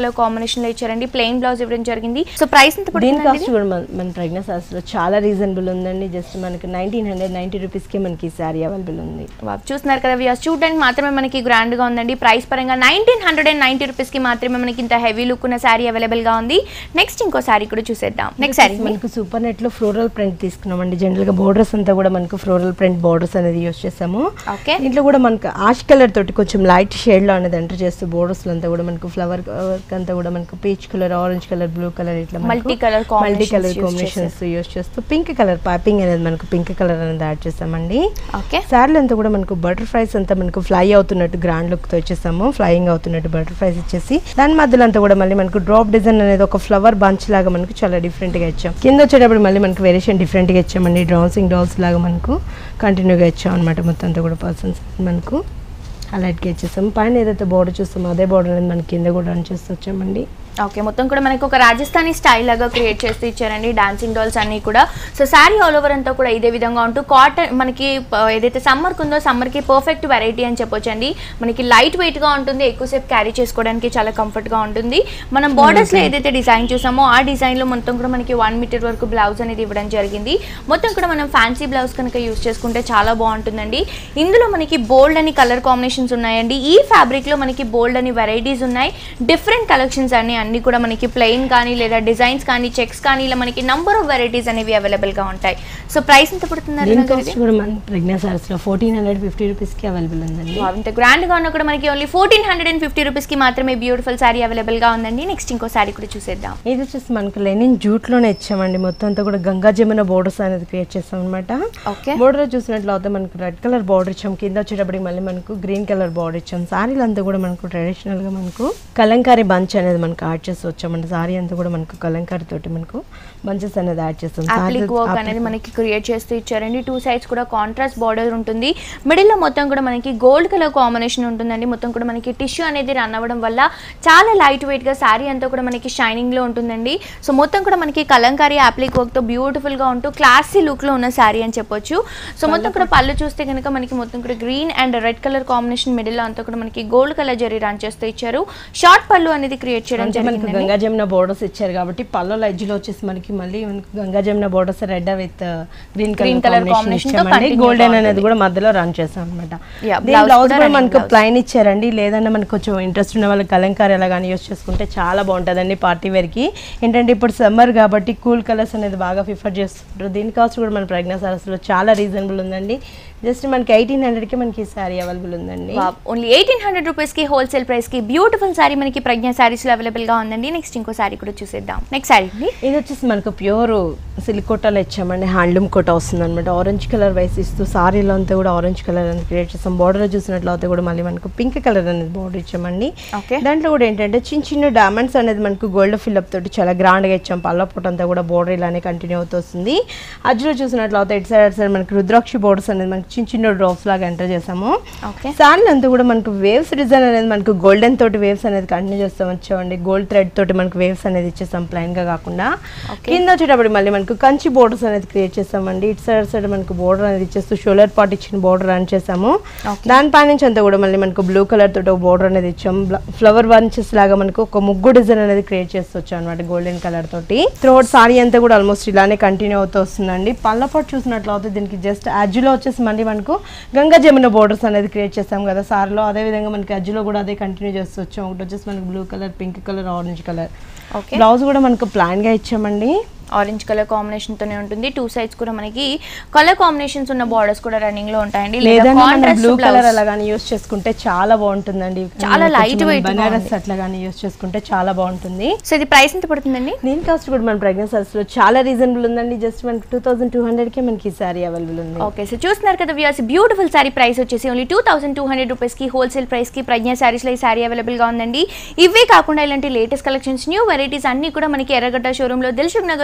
[SPEAKER 1] కలర్ కాంబినేషన్ లో ఇచ్చారండి ప్లెయిన్ బ్లౌజ్ ఇవ్వడం జరిగింది సో ప్రైస్ ఎంత
[SPEAKER 2] దీని
[SPEAKER 1] పడుతుంది
[SPEAKER 2] కాస్ట్ కూడా మన మన ప్రజ్ఞా లో చాలా రీజనబుల్ ఉందండి జస్ట్ మనకి నైన్టీన్ హండ్రెడ్ నైన్టీ రూపీస్కే మనకి శారీ అవైలబుల్ ఉంది
[SPEAKER 1] వావ్, చూస్తున్నారు కదా వ్యూస్ చూడడానికి మాత్రమే మనకి గ్రాండ్ గా ఉందండి ప్రైస్ పరంగా nineteen hundred and ninety rupees కి మాత్రమే మనకి ఇంత హెవీ లుక్ ఉన్న శారీ అవైలబుల్ గా ఉంది నెక్స్ట్ ఇంకో శారీ కూడా చూసేద్దాం నెక్స్ట్ శారీ
[SPEAKER 2] మనకు సూపర్ నెట్ లో ఫ్లోరల్ ప్రింట్ తీసుకున్నామండి జనరల్ గా బోర్డర్స్ అంతా కూడా మనకు ఫ్లోరల్ ప్రింట్ బోర్డర్స్ అనేది యూస్ చేసాము
[SPEAKER 1] ఓకే
[SPEAKER 2] దీంట్లో కూడా మనకు ఆష్ కలర్ తోటి కొంచెం లైట్ షేడ్ లో అనేది ఎంటర్ చేస్తూ బోర్డర్స్ అంతా కూడా మనకు ఫ్లవర్ వర్క్ అంతా కూడా మనకు peach colour orange colour blue colour ఇట్లా
[SPEAKER 1] Multi colour
[SPEAKER 2] multi
[SPEAKER 1] combinations
[SPEAKER 2] colour
[SPEAKER 1] use
[SPEAKER 2] combinations use చేస్తూ పింక్ కలర్ పైపింగ్ అనేది మనకు పింక్ కలర్ అనేది యాడ్ చేసామండి
[SPEAKER 1] ఓకే
[SPEAKER 2] శారీలు అంతా కూడా మనకు బటర్ఫ్లైస్ అంతా మనకు ఫ్లై అవుతున్నట్టు గ్రాండ్ లుక్ తో వచ్చేసాము ఫ్లయింగ్ అవుతున్నట్టు బటర్ఫ్లైస్ ఇచ్చేసి దాని మధ్యలో అంతా కూడా మళ్ళీ మనకు డ్రాప్ డిజైన్ అనేది ఒక ఫ్లవర్ బంచ్ లాగా మనకు చాలా డిఫరెంట్ గా ఇచ్చాం కింద వచ్చేటప్పుడు మళ్ళీ మనకు వేరియేషన్ డిఫరెంట్ గా ఇచ్చామండి డ్రాన్సింగ్ డాల్స్ లాగా మనకు కంటిన్యూగా ఇచ్చాం అనమాట మొత్తం అంతా కూడా పర్సన్స్ మనకు హైలైట్గా ఇచ్చేసాము పైన ఏదైతే బోర్డర్ చూస్తామో అదే బోర్డర్ అనేది మనకి కింద కూడా రన్ చేస్తూ వచ్చామండి
[SPEAKER 1] ఓకే మొత్తం కూడా మనకి ఒక రాజస్థానీ స్టైల్ లాగా క్రియేట్ చేస్తూ ఇచ్చారండి డాన్సింగ్ డాల్స్ అన్ని కూడా సో శారీ ఆల్ ఓవర్ అంతా కూడా ఇదే విధంగా ఉంటూ కాటన్ మనకి ప- ఏదైతే సమ్మర్ ఉందో సమ్మర్ కి పర్ఫెక్ట్ వెరైటీ అని చెప్పొచ్చండి మనకి లైట్ వెయిట్ గా ఉంటుంది ఎక్కువసేపు క్యారీ చేసుకోవడానికి చాలా కంఫర్ట్ గా ఉంటుంది మనం బార్డర్స్ లో ఏదైతే డిజైన్ చూసామో ఆ డిజైన్ లో మొత్తం కూడా మనకి వన్ మీటర్ వరకు బ్లౌజ్ అనేది ఇవ్వడం జరిగింది మొత్తం కూడా మనం ఫ్యాన్సీ బ్లౌజ్ కనుక యూస్ చేసుకుంటే చాలా బాగుంటుందండి ఇందులో మనకి బోల్డ్ అని కలర్ కాంబినేషన్స్ ఉన్నాయండి ఈ ఫ్యాబ్రిక్ లో మనకి బోల్డ్ అని వెరైటీస్ ఉన్నాయి డిఫరెంట్ కలెక్షన్స్ అన్ని అన్ని కూడా మనకి ప్లెయిన్ కానీ లేదా డిజైన్స్ కానీ చెక్స్ కానీ ఇలా మనకి నంబర్ ఆఫ్ వెరైటీస్ అనేవి అవైలబుల్ గా ఉంటాయి సో ప్రైస్ ఎంత పడుతుంది
[SPEAKER 2] దీని
[SPEAKER 1] అరుణ గారు
[SPEAKER 2] కాస్ట్ కూడా మన ప్రెగ్నెన్సీ సారీస్ లో ఫోర్టీన్ హండ్రెడ్ ఫిఫ్టీ రూపీస్ కి అవైలబుల్ ఉందండి
[SPEAKER 1] వావ్, ఇంత గ్రాండ్ గా ఉన్నా కూడా మనకి only fourteen hundred and fifty rupees కి మాత్రమే బ్యూటిఫుల్ శారీ అవైలబుల్ గా ఉందండి నెక్స్ట్ ఇంకో శారీ కూడా చూసేద్దాం
[SPEAKER 2] ఇది వచ్చేసి మనకు లెనిన్ జూట్ లోనే ఇచ్చామండి మొత్తం అంతా కూడా గంగా జమున బోర్డర్స్ అనేది క్రియేట్ చేస్తాం అనమాట
[SPEAKER 1] ఓకే
[SPEAKER 2] బోర్డర్ చూసినట్లయితే మనకు రెడ్ కలర్ బార్డర్ ఇచ్చాం కింద వచ్చేటప్పటికి మళ్ళీ మనకు గ్రీన్ కలర్ బార్డర్ ఇచ్చాం సారీలు అంతా కూడా మనకు ట్రెడిషనల్ గా మనకు కలంకారీ బంచ్ అనేది మనకు యాడ్ చేసి వచ్చామండి సారీ అంతా కూడా మనకు కలంకారీ తోటి మనకు బంచెస్ అనేది యాడ్ చేస్తాం
[SPEAKER 1] అప్లిక్ వర్క్ అనేది మనకి క్రియేట్ చేస్తూ ఇచ్చారండి టూ సైడ్స్ కూడా కాంట్రాస్ట్ బార్డర్ ఉంటుంది మిడిల్ లో మొత్తం కూడా మనకి గోల్డ్ కలర్ కాంబినేషన్ ఉంటుందండి మొత్తం కూడా మనకి టిష్యూ అనేది రన్ అవ్వడం వల్ల చాలా లైట్ వెయిట్ గా శారీ అంతా కూడా మనకి షైనింగ్ లో ఉంటుందండి సో మొత్తం కూడా మనకి కలంకారీ అప్లిక్ వర్క్ తో బ్యూటిఫుల్ గా ఉంటూ క్లాసీ లుక్ లో ఉన్న శారీ అని చెప్పొచ్చు సో మొత్తం కూడా పళ్ళు చూస్తే కనుక మనకి మొత్తం కూడా green and red colour combination middle లో అంతా కూడా మనకి గోల్డ్ కలర్ జరీ రన్ చేస్తూ ఇచ్చారు షార్ట్ పళ్ళు అనేది క్రియేట్ చేయడం
[SPEAKER 2] అంటే మనకు
[SPEAKER 1] జరిగింది
[SPEAKER 2] గంగా జమున బోర్డర్స్ ఇచ్చారు కాబట్టి పళ్ళలో edge లో వచ్చేసి మనకి మళ్ళీ మనకు Ganga Jamuna borders red with green
[SPEAKER 1] Green
[SPEAKER 2] colour
[SPEAKER 1] colour
[SPEAKER 2] combination
[SPEAKER 1] combination తో
[SPEAKER 2] ఇచ్చామండి
[SPEAKER 1] continue
[SPEAKER 2] గోల్డెన్
[SPEAKER 1] గా
[SPEAKER 2] అనేది
[SPEAKER 1] ఉంటుంది.
[SPEAKER 2] కూడా మధ్యలో రన్ చేసాం అనమాట
[SPEAKER 1] Yeah,
[SPEAKER 2] దీని
[SPEAKER 1] blouse
[SPEAKER 2] బ్లౌజ్
[SPEAKER 1] కూడా
[SPEAKER 2] కూడా
[SPEAKER 1] running
[SPEAKER 2] మనకు
[SPEAKER 1] blouse.
[SPEAKER 2] ప్లైన్ ఇచ్చారండి లేదన్నా మనకు కొంచెం ఇంట్రెస్ట్ ఉన్న వాళ్ళకి కలంకారీ అలా కానీ యూస్ చేసుకుంటే చాలా బాగుంటుందండి పార్టీ వేర్కి ఏంటంటే ఇప్పుడు సమ్మర్ కాబట్టి కూల్ కలర్స్ అనేది బాగా ప్రిఫర్ చేస్తుంటారు దీని కాస్ట్ కూడా మన ప్రజ్ఞా సారస్లో చాలా రీజనబుల్ ఉందండి జస్ట్ మనకి ఎయిటీన్ హండ్రెడ్కి మనకి ఈ శారీ అవైలబుల్ ఉందండి
[SPEAKER 1] ఓన్లీ ఎయిటీన్ హండ్రెడ్ రూపీస్ కి హోల్సేల్ ప్రైస్ కి బ్యూటిఫుల్ సారీ మనకి ప్రజ్ఞా సారీస్ లో అవైలబుల్ గా ఉందండి నెక్స్ట్ ఇంకో సారీ కూడా చూసేద్దాం నెక్స్ట్ సారీ అండి
[SPEAKER 2] ఇది వచ్చేసి మనకు ప్యూర్ సిల్క్ కోటాలో ఇచ్చామండి హ్యాండ్లూమ్ కోట వస్తుంది అనమాట ఆరెంజ్ కలర్ వైస్ ఇస్తూ సారీలో అంతా కూడా ఆరెంజ్ కలర్ అనేది క్రియేట్ చేస్తాం బార్డర్ చూసినట్లయితే కూడా మళ్ళీ మనకు పింక్ కలర్ అనేది బార్డర్ ఇచ్చామండి
[SPEAKER 1] ఓకే
[SPEAKER 2] దాంట్లో కూడా ఏంటంటే చిన్న చిన్న డైమండ్స్ అనేది మనకు గోల్డ్ ఫిల్అప్ తోటి చాలా గ్రాండ్గా ఇచ్చాం పళ్ళ పూట అంతా కూడా బోర్డర్ ఇలానే కంటిన్యూ అవుతూ వస్తుంది అజ్జులో చూసినట్లయితే ఇటు సైడ్ అటు సైడ్ మనకి రుద్రాక్షి బోర్డర్స్ అనేది మనకి చిన్న చిన్న డ్రాప్స్ లాగా ఎంటర్ చేసాము
[SPEAKER 1] ఓకే
[SPEAKER 2] సారీలు అంతా కూడా మనకు వేవ్స్ డిజైన్ అనేది మనకు గోల్డెన్ తోటి వేవ్స్ అనేది కంటిన్యూ చేస్తాం వచ్చామండి గోల్డ్ థ్రెడ్ తోటి మనకు వేవ్స్ అనేది ఇచ్చేస్తాం ప్లైన్ గా కాకుండా
[SPEAKER 1] Okay.
[SPEAKER 2] కింద వచ్చేటప్పుడు మళ్ళీ మనకు కంచి బోర్డర్స్ అనేది క్రియేట్ చేస్తామండి ఇటు సైడ్ సైడ్ మనకు బోర్డర్ అనేది ఇచ్చేస్తూ షోలర్ పార్ట్ ఇచ్చిన బోర్డర్ రన్ చేసాము
[SPEAKER 1] Okay.
[SPEAKER 2] దానిపై నుంచి అంతా కూడా మళ్ళీ మనకు బ్లూ కలర్ తోటి ఒక బోర్డర్ అనేది ఇచ్చాం ఫ్లవర్ బంచెస్ లాగా మనకు ఒక ముగ్గు డిజైన్ అనేది క్రియేట్ చేస్తూ వచ్చాం అనమాట గోల్డెన్ కలర్ తోటి త్రోట్ సారీ అంతా కూడా ఆల్మోస్ట్ ఇలానే కంటిన్యూ అవుతూ వస్తుందండి పళ్ళ పాటు చూసినట్లయితే దీనికి జస్ట్ అజ్జులో వచ్చేసి మళ్ళీ మనకు గంగా జమున బోర్డర్స్ అనేది క్రియేట్ చేస్తాం కదా సార్లో అదే విధంగా మనకి అజ్జులో కూడా అదే కంటిన్యూ చేస్తూ వచ్చాం ఒకటి వచ్చేసి మనకి blue colour pink colour orange colour
[SPEAKER 1] okay
[SPEAKER 2] blouse కూడా మనకు ప్లాన్ గా ఇచ్చామండి
[SPEAKER 1] ఆరెంజ్ కలర్ కాంబినేషన్ తోనే ఉంటుంది టూ సైడ్స్ కూడా మనకి కలర్ కాంబినేషన్స్ ఉన్న బార్డర్స్ కూడా రన్నింగ్ లో ఉంటాయండి లేదా
[SPEAKER 2] లేదంటే మనం
[SPEAKER 1] కాంట్రాస్ట్
[SPEAKER 2] బ్లూ కలర్
[SPEAKER 1] బ్లౌజ్
[SPEAKER 2] అలా కానీ యూస్ చేసుకుంటే చాలా బాగుంటుందండి
[SPEAKER 1] చాలా light weight గా
[SPEAKER 2] బనారస్
[SPEAKER 1] ఉంది.
[SPEAKER 2] అట్లా కానీ యూస్ చేసుకుంటే చాలా బాగుంటుంది
[SPEAKER 1] సో ఇది ప్రైస్ ఎంత పడుతుందండి
[SPEAKER 2] దీని కాస్ట్ కూడా మన ప్రెగ్నెన్సీస్ లో చాలా రీజనబుల్ ఉందండి జస్ట్ మనకి టూ థౌసండ్ టూ హండ్రెడ్ కి మనకి ఈ సారీ అవైలబుల్ ఉంది
[SPEAKER 1] ఓకే సో చూస్తున్నారు కదా వ్యూస్ బ్యూటిఫుల్ సారీ ప్రైస్ వచ్చేసి only two thousand two hundred రూపీస్కి హోల్సేల్ ప్రైస్కి ప్రజ్ఞా శారీస్లో ఈ సారీ అవైలబుల్గా ఉందండి ఇవే కాకుండా ఇలాంటి లేటెస్ట్ కలెక్షన్స్ న్యూ వెరైటీస్ అన్నీ కూడా మనకి ఎర్రగడ్డ షోరూంలో దిల్షుక్ నగర్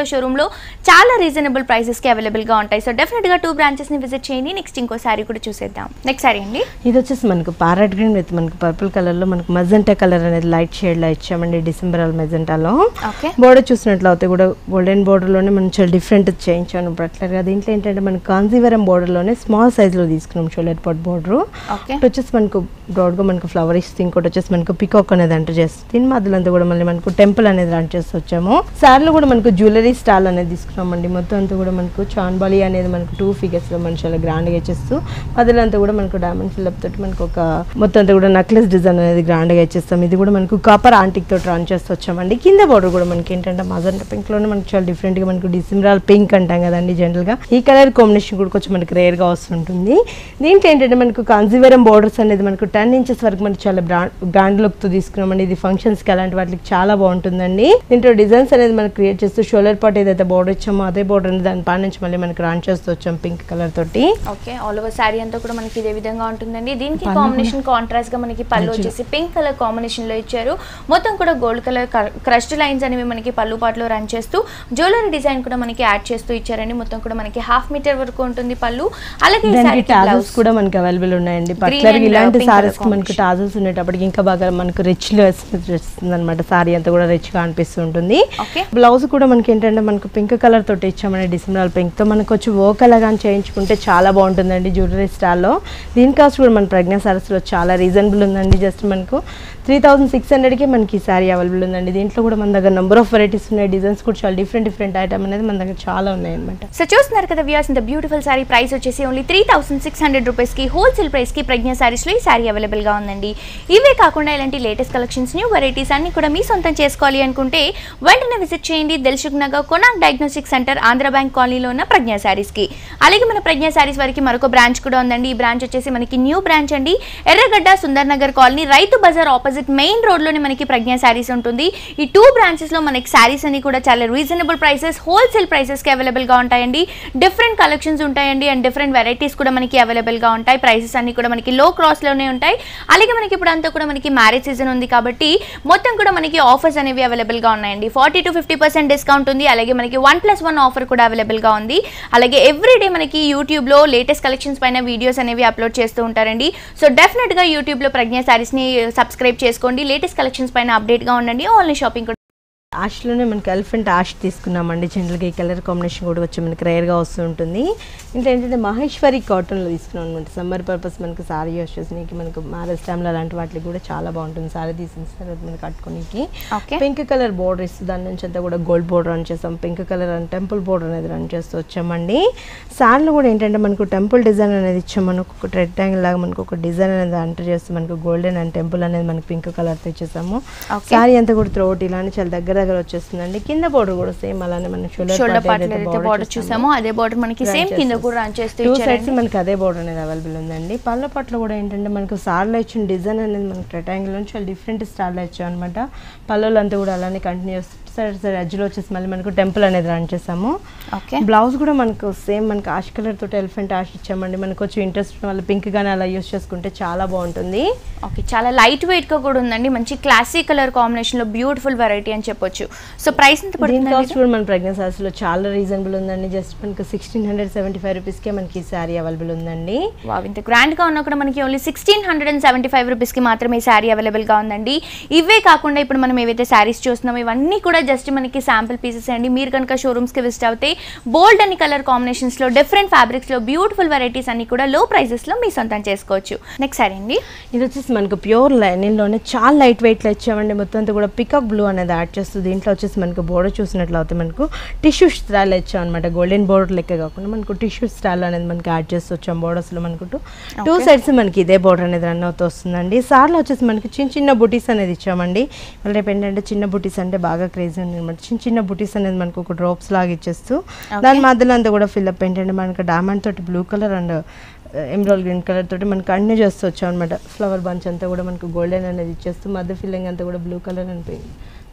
[SPEAKER 1] షోరూంలో చాలా రీజనబుల్ ప్రైసెస్కి అవైలబుల్గా ఉంటాయి సో డెఫినెట్గా టూ బ్రాంచెస్ని విజిట్ చేయండి నెక్స్ట్ ఇంకో శారీ కూడా చూసేద్దాం నెక్స్ట్ శారీ అండి
[SPEAKER 2] ఇది వచ్చేసి మనకు పారాట్ గ్రీన్ విత్ మనకు పర్పుల్ కలర్ లో మనకు మజెంటా కలర్ అనేది లైట్ షేడ్ లో ఇచ్చామండి డిసెంబర్ మెజెంటాలో
[SPEAKER 1] ఓకే
[SPEAKER 2] బోర్డర్ చూసినట్లయితే కూడా గోల్డెన్ బోర్డర్లోనే మనం చాలా డిఫరెంట్ చేయించాను పర్టికులర్గా దీంట్లో ఏంటంటే మనకు కాంజీవరం బోర్డర్లోనే స్మాల్ సైజ్లో తీసుకున్నాం షోలెట్ పాట్ బోర్డర్
[SPEAKER 1] ఓకే
[SPEAKER 2] ఒకటి వచ్చేసి మనకు బ్రాడ్గా మనకు ఫ్లవర్ ఇస్తుంది ఇంకోటి వచ్చేసి మనకు పికాక్ అనేది అంటర్ చేస్తుంది దీని మధ్యలో అంతా కూడా మళ్ళీ మనకు టెంపుల్ అనేది రన్ చేస్తూ వచ్చాము శారీలో కూడా మనకు జ్యువెలరీ స్టాల్ అనేది తీసుకున్నామండి మొత్తం అంతా కూడా మనకు చాన్బాలి అనేది మనకు టూ ఫిగర్స్లో మనం చాలా గ్రాండ్గా ఇచ్చేస్తూ మధ్యలో అంతా కూడా మనకు డైమండ్ ఫిల్అప్ తోటి మనకు ఒక మొత్తం అంతా కూడా నెక్లెస్ డిజైన్ అనేది గ్రాండ్గా ఇచ్చేస్తాం ఇది కూడా మనకు కాపర్ ఆంటిక్ తోటి రన్ చేస్తూ వచ్చామండి కింద బోర్డర్ కూడా మనకి ఏంటంటే మజంటా పింక్ లోనే మనకి చాలా డిఫరెంట్ గా మనకు డిసిమ్రాల్ పింక్ అంటాం కదండి జనరల్ గా ఈ కలర్ కాంబినేషన్ కూడా కొంచెం మనకి రేర్ గా వస్తుంటుంది దీంట్లో ఏంటంటే మనకు కాంజీవరం బోర్డర్స్ అనేది మనకు టెన్ ఇంచెస్ వరకు మనకి చాలా బ్రాండ్ బ్రాండ్ లుక్ తో తీసుకున్నామండి ఇది ఫంక్షన్స్ కి అలాంటి వాటికి చాలా బాగుంటుందండి దీంట్లో డిజైన్స్ అనేది మనకి క్రియేట్ చేస్తూ షోలర్ పాట్ ఏదైతే బోర్డర్ ఇచ్చామో అదే బోర్డర్ అనేది దాని పై నుంచి మళ్ళీ మనకి రన్ చేస్తూ వచ్చాం పింక్ కలర్ తోటి
[SPEAKER 1] ఓకే ఆల్ ఓవర్ శారీ అంతా కూడా మనకి ఇదే విధంగా ఉంటుందండి దీనికి కాంబినేషన్ కాంట్రాస్ట్ గా మనకి పళ్ళు వచ్చేసి పింక్ కలర్ కాంబినేషన్ లో ఇచ్చారు మొత్తం కూడా గోల్డ్ కలర్ క్రష్డ్ లైన్స్ అనేవి మనకి పళ్ళు పాటలో రన్ చేస్తూ జ్యువెలరీ డిజైన్ కూడా మనకి యాడ్ చేస్తూ ఇచ్చారండి మొత్తం కూడా మనకి హాఫ్ మీటర్ వరకు ఉంటుంది పళ్ళు అలాగే ఈ
[SPEAKER 2] దానికి
[SPEAKER 1] శారీకి
[SPEAKER 2] టాజల్స్
[SPEAKER 1] బ్లౌజ్
[SPEAKER 2] కూడా మనకి అవైలబుల్ ఉన్నాయండి
[SPEAKER 1] Green
[SPEAKER 2] పర్టికులర్
[SPEAKER 1] and
[SPEAKER 2] ఇలాంటి
[SPEAKER 1] pink
[SPEAKER 2] సారీస్
[SPEAKER 1] colour
[SPEAKER 2] మనకు టాజల్స్ ఉండేటప్పటికి ఇంకా బాగా మనకు రిచ్ లో వస్తుంది అనమాట సారీ అంతా కూడా రిచ్ గా అనిపిస్తుంటుంది
[SPEAKER 1] ఓకే
[SPEAKER 2] బ్లౌజ్ కూడా మనకి ఏంటంటే మనకు పింక్ కలర్ తోటి ఇచ్చామండి డిసెంబర్ పింక్ తో మనకు వచ్చి వర్క్ అలాగా చేయించుకుంటే చాలా బాగుంటుందండి జ్యువెలరీ స్టాల్లో దీని కాస్ట్ కూడా మన ప్రజ్ఞా సారీస్ లో చాలా రీజనబుల్ ఉందండి జస్ట్ మనకు త్రీ థౌసండ్ సిక్స్ హండ్రెడ్కి మనకి ఈ సారీ అవైలబుల్ ఉందండి దీంట్లో కూడా మన దగ్గర నెంబర్ ఆఫ్ వెరైటీస్ ఉన్నాయి డిజైన్స్ కూడా చాలా డిఫరెంట్ డిఫరెంట్ ఐటమ్ అనేది మన దగ్గర చాలా ఉన్నాయి అనమాట
[SPEAKER 1] సో చూస్తున్నారు కదా వ్యూస్ ఇంత బ్యూటిఫుల్ శారీ ప్రైస్ వచ్చేసి only three thousand six hundred రూపీస్కి హోల్సేల్ ప్రైస్కి ప్రజ్ఞా శారీస్లో ఈ శారీ అవైలబుల్గా ఉందండి ఇవే కాకుండా ఇలాంటి లేటెస్ట్ కలెక్షన్స్ న్యూ వెరైటీస్ అన్ని కూడా మీ సొంతం చేసుకోవాలి అనుకుంటే వెంటనే విజిట్ చేయండి Dilsukh Nagar Konark diagnostic centre Andhra bank కాలనీలో ఉన్న ప్రజ్ఞా శారీస్కి అలాగే మన ప్రజ్ఞా శారీస్ వారికి మరొక బ్రాంచ్ కూడా ఉందండి ఈ బ్రాంచ్ వచ్చేసి మనకి న్యూ బ్రాంచ్ అండి ఎర్రగడ్డ Sundar Nagar colony Rythu Bazar opposite main రోడ్లోనే మనకి ప్రజ్ఞా శారీస్ ఉంటుంది ఈ టూ బ్రాంచెస్లో మనకి శారీస్ అన్ని కూడా చాలా రీజనబుల్ ప్రైసెస్ హోల్సేల్ ప్రైసెస్కి అవైలబుల్గా ఉంటాయండి డిఫరెంట్ కలెక్షన్స్ ఉంటాయండి అండ్ డిఫరెంట్ వెరైటీస్ కూడా మనకి అవైలబుల్గా ఉంటాయి ప్రైసెస్ అన్ని కూడా మనకి లో క్రాస్లోనే ఉంటాయి అలాగే మనకి ఇప్పుడు అంతా కూడా మనకి మ్యారేజ్ సీజన్ ఉంది కాబట్టి మొత్తం కూడా మనకి ఆఫర్స్ అనేవి అవైలబుల్గా ఉన్నాయండి forty to fifty percent discount ఉంది అలాగే మనకి వన్ ప్లస్ వన్ ఆఫర్ కూడా అవైలబుల్గా ఉంది అలాగే ఎవ్రీడే మనకి యూట్యూబ్లో లేటెస్ట్ కలెక్షన్స్ పైన వీడియోస్ అనేవి అప్లోడ్ చేస్తూ ఉంటారండి సో డెఫినెట్గా యూట్యూబ్లో ప్రజ్ఞా శారీస్ని సబ్స్క్రైబ్ చేసుకోండి లేటెస్ట్ కలెక్షన్స్ పైన అప్డేట్గా ఉండండి ఆన్లైన్ షాపింగ్ కూడా
[SPEAKER 2] యాష్లోనే మనకి ఎలిఫెంట్ యాష్ తీసుకున్నామండి జనరల్గా ఈ కలర్ కాంబినేషన్ కూడా వచ్చి మనకి రేర్గా వస్తూ ఉంటుంది ఇంకా ఏంటంటే మహేశ్వరి కాటన్లో తీసుకున్నాం అనమాట సమ్మర్ పర్పస్ మనకి సారీ యూస్ చేసినకి మనకు మ్యారేజ్ టైంలో అలాంటి వాటికి కూడా చాలా బాగుంటుంది సారీ తీసిన తర్వాత మనకి కట్టుకోనికి
[SPEAKER 1] ఓకే
[SPEAKER 2] పింక్ కలర్ బోర్డర్ ఇస్తుంది దాని నుంచి అంతా కూడా గోల్డ్ బోర్డర్ రన్ చేస్తాం pink colour and temple border అనేది రన్ చేస్తూ వచ్చామండి శారీలో కూడా ఏంటంటే మనకు టెంపుల్ డిజైన్ అనేది ఇచ్చాం మనకు ఒక రెక్టాంగిల్ లాగా మనకు ఒక డిజైన్ అనేది అంటర్ చేస్తూ మనకు గోల్డెన్ అండ్ టెంపుల్ అనేది మనకి పింక్ కలర్ తెచ్చేసాము
[SPEAKER 1] Okay.
[SPEAKER 2] శారీ అంతా కూడా త్రోట్ ఇలానే చాలా దగ్గర దగ్గర వచ్చేస్తుందండి కింద బోర్డర్ కూడా సేమ్ అలానే మన
[SPEAKER 1] షోల్డర్ పార్ట్ ఏదైతే బార్డర్ చూసామో అదే బార్డర్ మనకి
[SPEAKER 2] Run
[SPEAKER 1] సేమ్ కింద
[SPEAKER 2] చేసేసి.
[SPEAKER 1] కూడా రన్ చేస్తూ
[SPEAKER 2] టూ
[SPEAKER 1] ఇచ్చారండి
[SPEAKER 2] సైడ్స్ మనకి అదే బోర్డర్ అనేది అవైలబుల్ ఉందండి పళ్ళ పట్ల కూడా ఏంటంటే మనకు సార్లో ఇచ్చిన డిజైన్ అనేది మనకి రెక్టాంగిల్ నుంచి చాలా డిఫరెంట్ స్టార్లో ఇచ్చాం అనమాట పళ్ళలో అంతా కూడా అలానే కంటిన్యూ సైడ్ సైడ్ ఎడ్జ్లో వచ్చేసి మళ్ళీ మనకు టెంపుల్ అనేది రన్ చేసాము
[SPEAKER 1] ఓకే
[SPEAKER 2] బ్లౌజ్ కూడా మనకు సేమ్ మనకి ఆష్ కలర్ తోటి ఎలిఫెంట్ ఆష్ ఇచ్చామండి మనకు వచ్చి ఇంట్రెస్ట్ వల్ల పింక్ గానే అలా యూస్ చేసుకుంటే చాలా బాగుంటుంది
[SPEAKER 1] ఓకే చాలా లైట్ వెయిట్ గా కూడా ఉందండి మంచి క్లాసిక్ కలర్ కాంబినేషన్ లో బ్యూటిఫుల్ వెరైటీ అని చెప్పొచ్చు సో ప్రైస్ ఎంత
[SPEAKER 2] దీని
[SPEAKER 1] పడుతుంది
[SPEAKER 2] కాస్ట్ కూడా మన ప్రెగ్నెన్సీ లో చాలా రీజనబుల్ ఉందండి జస్ట్ మనకు సిక్స్టీన్ హండ్రెడ్ సెవెంటీ ఫైవ్ రూపీస్కే మనకి ఈ శారీ అవైలబుల్ ఉందండి
[SPEAKER 1] వావ్ ఇంత గ్రాండ్ గా ఉన్నా కూడా మనకి only sixteen hundred and seventy five rupees కి మాత్రమే ఈ శారీ అవైలబుల్ గా ఉందండి ఇవే కాకుండా ఇప్పుడు మనం ఏవైతే శారీస్ చూస్తున్నామో ఇవన్నీ కూడా జస్ట్ మనకి శాంపుల్ పీసెస్ అండి మీరు కనుక షోరూమ్స్ కి విజిట్ అవుతే బోల్డ్ అని కలర్ కాంబినేషన్స్ లో డిఫరెంట్ ఫ్యాబ్రిక్స్ లో బ్యూటిఫుల్ వెరైటీస్ అన్ని కూడా లో ప్రైజెస్ లో మీ సొంతం చేసుకోవచ్చు నెక్స్ట్ శారీ అండి
[SPEAKER 2] ఇది వచ్చేసి మనకు ప్యూర్ లైనింగ్లోనే చాలా లైట్ వెయిట్లో ఇచ్చామండి మొత్తం అంతా కూడా పికప్ బ్లూ అనేది యాడ్ చేస్తుంది దీంట్లో వచ్చేసి మనకు బోర్డర్ చూసినట్లయితే మనకు టిష్యూ స్టైల్ ఇచ్చాం అనమాట గోల్డెన్ బోర్డర్ లెక్క కాకుండా మనకు టిష్యూ స్టైల్ అనేది మనకి యాడ్ చేస్తూ వచ్చాం బోర్డర్స్లో మనకు టూ సైడ్స్ మనకి ఇదే బోర్డర్ అనేది రన్ అవుతూ వస్తుందండి సార్లో వచ్చేసి మనకి చిన్న చిన్న బుటీస్ అనేది ఇచ్చామండి మళ్ళీ రేపు ఏంటంటే చిన్న బుటీస్ అంటే బాగా క్రేజీ ఉంది అనమాట చిన్న చిన్న బుటీస్ అనేది మనకు ఒక డ్రాప్స్ లాగా ఇచ్చేస్తూ దాని మధ్యలో అంతా కూడా ఫిల్అప్ ఏంటంటే మనకి డైమండ్ తోటి blue colour and emerald green colour తోటి మనకి కంటిన్యూ చేస్తూ వచ్చాం అనమాట ఫ్లవర్ బంచ్ అంతా కూడా మనకు గోల్డెన్ అనేది ఇచ్చేస్తూ మధ్య ఫిల్లింగ్ అంతా కూడా బ్లూ కలర్ అని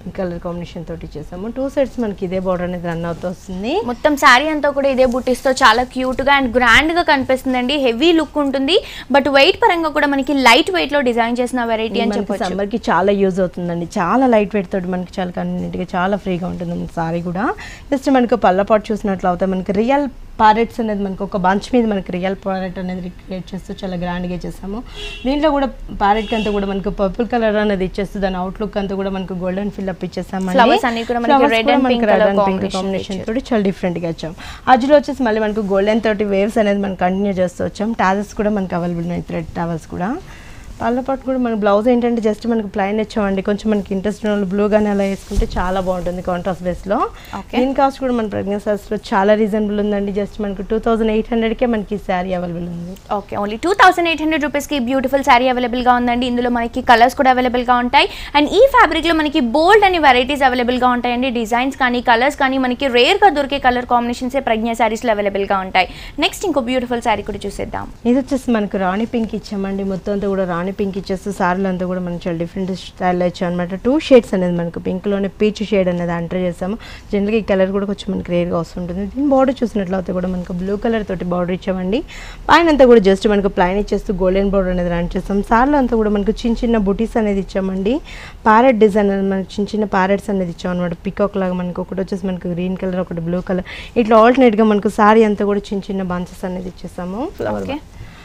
[SPEAKER 2] కలర్ కాంబినేషన్ తోటి చేసాము టూ సైడ్స్ మనకి ఇదే బార్డర్ అనేది రన్ అవుతూ వస్తుంది
[SPEAKER 1] మొత్తం శారీ అంతా కూడా ఇదే బుట్టిస్తో చాలా క్యూట్ గా అండ్ గ్రాండ్ గా కనిపిస్తుందండి హెవీ లుక్ ఉంటుంది బట్ వెయిట్ పరంగా కూడా మనకి లైట్ వెయిట్ లో డిజైన్ చేసిన వెరైటీ అని చెప్పొచ్చు
[SPEAKER 2] సమ్మర్ కి చాలా యూజ్ అవుతుందండి చాలా లైట్ వెయిట్ తోటి మనకి చాలా కన్వీనియంట్ గా చాలా ఫ్రీగా ఉంటుంది మన సారీ కూడా జస్ట్ మనకు పళ్ళపాటు చూసినట్లు అవుతాయి మనకి రియల్ పారెట్స్ అనేది మనకు ఒక బంచ్ మీద మనకి రియల్ పారెట్ అనేది క్రియేట్ చేస్తూ చాలా గ్రాండ్గా చేసాము దీంట్లో కూడా పారెట్ అంతా కూడా మనకు పర్పుల్ కలర్ అనేది ఇచ్చేస్తూ దాని అవుట్లుక్ అంతా కూడా మనకు గోల్డెన్ ఫిల్అప్ ఇచ్చేసాము
[SPEAKER 1] Flowers అన్ని కూడా మనకి red and pink colour combination
[SPEAKER 2] combination తోటి చాలా డిఫరెంట్ గా వచ్చాం అజ్లో వచ్చేసి మళ్ళీ మనకు గోల్డెన్ తోటి వేవ్స్ అనేది మనం కంటిన్యూ చేస్తూ వచ్చాం టావెల్స్ కూడా మనకు అవైలబుల్ ఉన్నాయి థ్రెడ్ టావెల్స్ కూడా పళ్ళ పాటు కూడా మన బ్లౌజ్ ఏంటంటే జస్ట్ మనకి ప్లైన్ ఇచ్చామండి కొంచెం మనకి ఇంట్రెస్ట్ ఉన్న వాళ్ళు బ్లూ గానే అలా వేసుకుంటే చాలా బాగుంటుంది కాంట్రాస్ట్ బేస్ లో
[SPEAKER 1] Okay.
[SPEAKER 2] దీని కాస్ట్ కూడా మన ప్రెగ్నెన్సీస్ లో చాలా రీజనబుల్ ఉందండి జస్ట్ మనకు టూ థౌసండ్ ఎయిట్ హండ్రెడ్కే మనకి ఈ శారీ అవైలబుల్ ఉంది
[SPEAKER 1] okay only two thousand eight hundred రూపీస్కి బ్యూటిఫుల్ శారీ అవైలబుల్గా ఉందండి ఇందులో మనకి కలర్స్ కూడా అవైలబుల్గా ఉంటాయి అండ్ ఈ ఫ్యాబ్రిక్లో మనకి బోల్డ్ అని వెరైటీస్ అవైలబుల్గా ఉంటాయండి డిజైన్స్ కానీ కలర్స్ కానీ మనకి రేర్గా దొరికే కలర్ కాంబినేషన్సే ప్రజ్ఞ శారీస్లో అవైలబుల్గా ఉంటాయి నెక్స్ట్ ఇంకో బ్యూటిఫుల్ శారీ కూడా చూసేద్దాం
[SPEAKER 2] ఇది వచ్చేసి మనకు రాణి పింక్ ఇచ్చామండి మొత్తం అంతా కూడా రాణి పింక్ ఇచ్చేస్తూ సారీలు అంతా కూడా మనం చాలా డిఫరెంట్ స్టైల్లో ఇచ్చాం అనమాట టూ షేడ్స్ అనేది మనకు పింక్లోనే పీచ్ షేడ్ అనేది ఎంటర్ చేసాము జనరల్గా ఈ కలర్ కూడా కొంచెం మనకి రేర్గా వస్తుంటుంది దీని బార్డర్ చూసినట్లయితే కూడా మనకు బ్లూ కలర్ తోటి బార్డర్ ఇచ్చామండి పైన అంతా కూడా జస్ట్ మనకు ప్లైన్ ఇచ్చేస్తూ గోల్డెన్ బార్డర్ అనేది రన్ చేస్తాం సార్లు అంతా కూడా మనకు చిన్న చిన్న బుటీస్ అనేది ఇచ్చామండి ప్యారెట్ డిజైన్ అనేది మనకు చిన్న చిన్న ప్యారెట్స్ అనేది ఇచ్చాం అనమాట పికాక్ లాగా మనకు ఒకటి వచ్చేసి మనకు గ్రీన్ కలర్ ఒకటి బ్లూ కలర్ ఇట్లా ఆల్టర్నేట్గా మనకు సారీ అంతా కూడా చిన్న చిన్న బంచెస్ అనేది ఇచ్చేసాము ఫ్లవర్
[SPEAKER 1] ఓకే